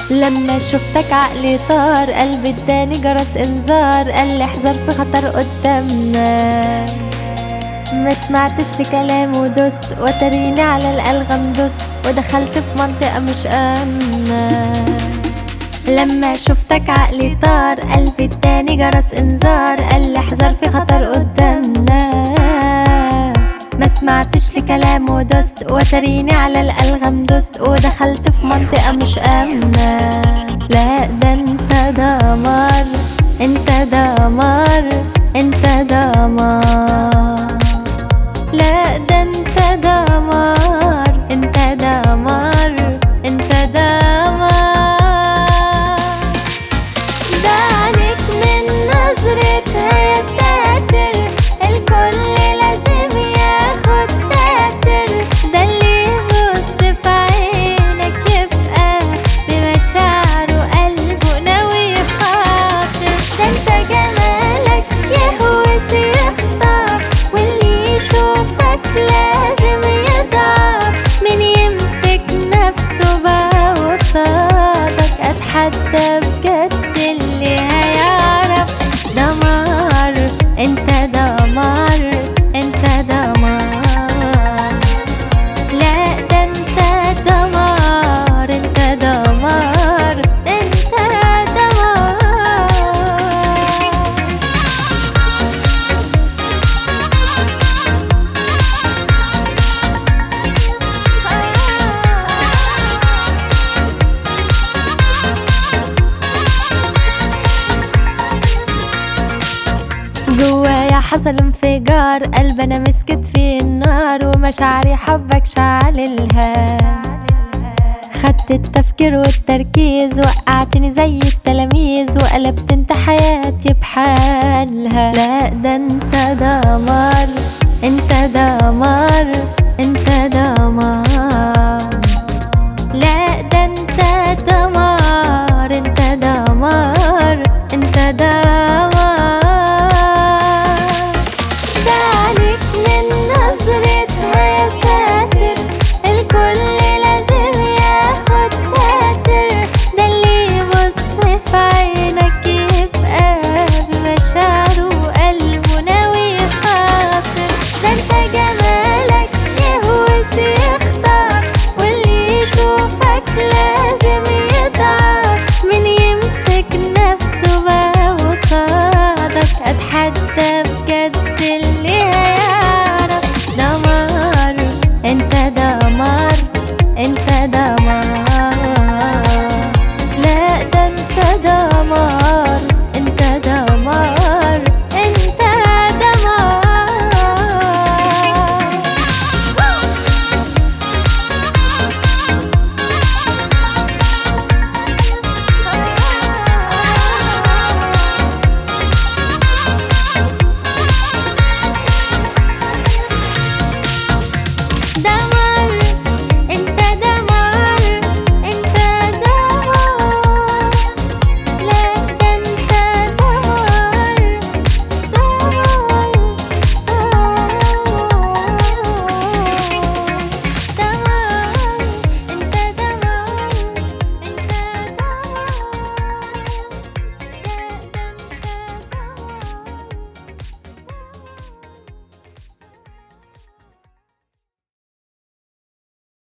لما شفتك عقلي طار قلبي اداني جرس انذار قال لي احذر في خطر قدامنا ما سمعتش لكلام ودست وتريني على الألغام دست ودخلت في منطقة مش آمنة لما شفتك عقلي طار قلبي اداني جرس انذار قال لي احذر في خطر قدامنا ما سمعتش لكلام ودست وتريني على الألغام دست ودخلت في منطقة مش آمنة لا ده انت دمار انت دمار انت دمار لا ده انت دمار انت دمار انت دمار ده عليك من نظرتها يا ساتر الكل لازم ياخد ساتر ده اللي يبص في عينك يبقى بمشاعره قلبه ناوي يخاطر ده انت جمالك يهوس يخطف واللي يشوفك لازم يضعف من يمسك نفسه بقى وصادك اتحدى بجد اللي هيعرف دمار انت دمار انت دمار لا ده انت دمار انت دمار انت دمار جوايا حصل انفجار قلب انا مسكت في النار ومشاعري حبك شعللها خدت التفكير والتركيز وقعتني زي التلاميذ وقلبت انت حياتي بحالها لا ده انت دمار انت دمار انت دمار